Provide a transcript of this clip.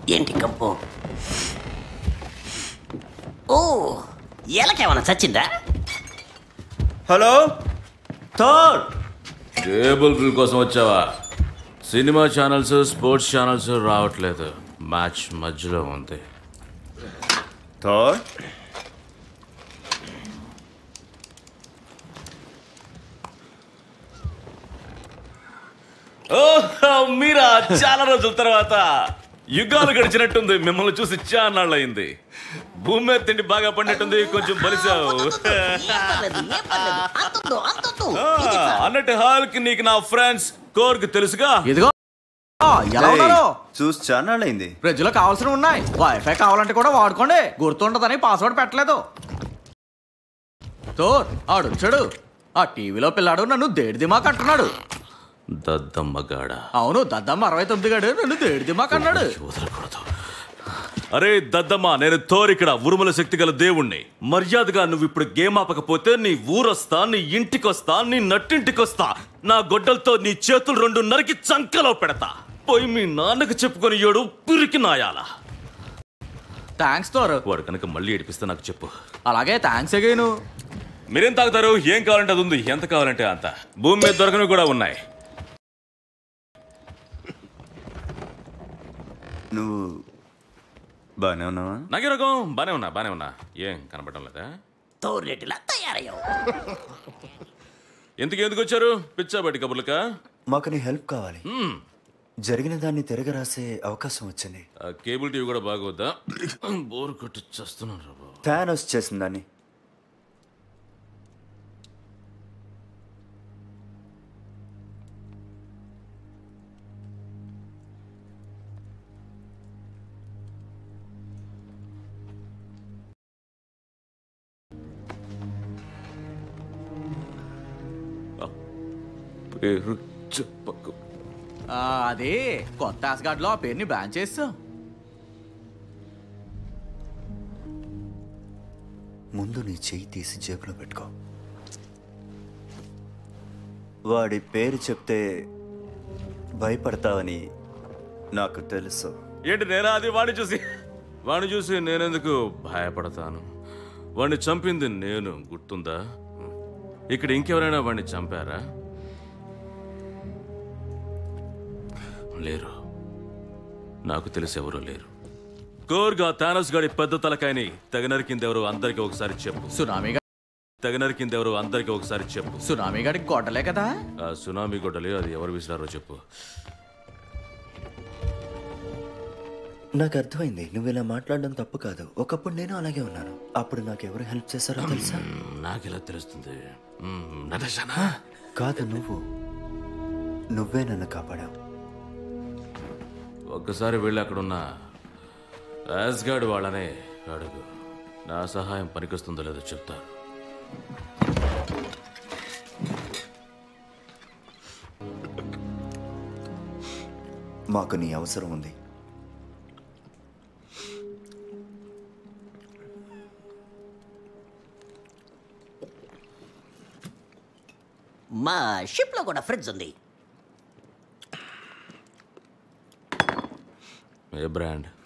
ఏంటి కంపు ఓ ఎలకేమన్నా చచ్చిందా హలో థర్డ్ టేబుల్ బిల్ కోసం వచ్చావా సినిమా ఛానల్స్ స్పోర్ట్స్ ఛానల్స్ రావట్లేదు మ్యాచ్ మధ్యలో ఉంది థర్డ్ ఓ మీరా చాలా రోజుల తర్వాత యుగాలు గడిచినట్టుంది మిమ్మల్ని చూసి చాలా అయింది భూమి మీద తిండి బాగా పండినట్టుంది కొంచెం బలిసావు ఏం పర్లేదు, ఏం పర్లేదు. అంతుందో, అంతుందో. ఆ, ఇది చాలు. అన్నట్టు హాల్కి నీకు నా ఫ్రెండ్స్ కోర్క్ తెలుసుగా ఇదిగో ఆ, ఎలా ఉన్నారు చూసి చాన్నాళ్ళైంది ఫ్రిడ్జ్ లో కావాల్సినవి ఉన్నాయి వైఫై కావాలంటే కూడా వాడుకోండి గుర్తుండదని పాస్వర్డ్ పెట్టలేదు తో ఆడు వచ్చాడు ఆ టీవీలో పిల్లాడు నన్ను దేడి దిమాక్ అంటున్నాడు దద్దమ్మగాడ అవును దద్దమ్మ అరవై తొమ్మిది గాడు నన్ను దేడి దిమాక్ అన్నాడు వదలకూడదు అరే దద్దమ్మ నేను తోరిక్కడ ఉరుముల శక్తి గల దేవుణ్ణి మర్యాదగా నువ్వు ఇప్పుడు గేమ్ ఆపకపోతే నీ ఊరొస్తా నీ ఇంటికొస్తా నీ నట్టింటికొస్తా నా గొడ్డలతో నీ చేతులు రెండు నరికి చంకలో పెడతా పోయి మీ నాన్నకు చెప్పుకొని ఏడు పిరికి నాయాల థ్యాంక్స్ తోరు వాడు కనుక మళ్ళీ ఏడిపిస్తే నాకు చెప్పు అలాగే థ్యాంక్స్ అగైను మీరేం తాగుతారు ఏం కావాలంటే అది ఉంది ఎంత కావాలంటే అంత భూమి మీద దొరకనివి కూడా ఉన్నాయి నువ్వు బాగానే ఉన్నావా నాకే రకం బానే ఉన్నా బానే ఉన్నా ఏం కనపడడం లేదా తోరేటిలా తయారయ్యావు ఎందుకు ఎందుకు వచ్చారు పిచ్చా బయట కబుర్లకా మాకు నీ హెల్ప్ కావాలి మ్మ్. జరిగిన దాన్ని తిరగ రాసే అవకాశం వచ్చింది ఆ కేబుల్ టీవీ కూడా బాగోద్దా బోర్ కొట్టి చేస్తున్నాను రా బాబు థానోస్ చేసిన దాన్ని పేరు చెప్పకు ఆ, అది కొత్త ఆస్గాడ్ లో ఆ పేరుని బ్యాన్ చేస్తాం ముందు నీ చెయ్యి తీసి జేబులో పెట్టుకో వాడి పేరు చెప్తే భయపడతావని నాకు తెలుసు ఏంటి నేనా అది వాడిని చూసి వాడిని చూసి నేనెందుకు భయపడతాను వాడిని చంపింది నేను గుర్తుందా ఇక్కడ ఇంకెవరైనా వాడిని చంపారా లేరు నాకు తెలిసి ఎవరూ లేరు కోర్గా థానస్ గాడి పెద్ద తలకాయని తెగ నరికిందెవరు అందరికి ఒకసారి చెప్పు సునామీ గా- తెగ నరికిందెవరు అందరికి ఒకసారి చెప్పు సునామీ గడికి గొడ్డలే కదా ఆ సునామీ గొడ్డలి అది ఎవరు విసిరారో చెప్పు నాకు అర్థమైంది నువ్వు ఇలా మాట్లాడడం తప్పు కాదు ఒకప్పుడు నేను అలాగే ఉన్నాను అప్పుడు నాకు ఎవరు హెల్ప్ చేశారో తెలుసా మ్మ్, నాకెలా తెలుస్తుంది మ్మ్, నటేశానా? కాదు నువ్వు నువ్వే నన్ను కాపాడావు ఒక్కసారి వెళ్ళి అక్కడున్న యాస్గాడ్ వాళ్ళనే అడుగు నా సహాయం పనికొస్తుందో లేదో చెప్తారు మాకు నీ అవసరం ఉంది మా షిప్ లో కూడా ఫ్రిడ్జ్ ఉంది ఏ బ్రాండ్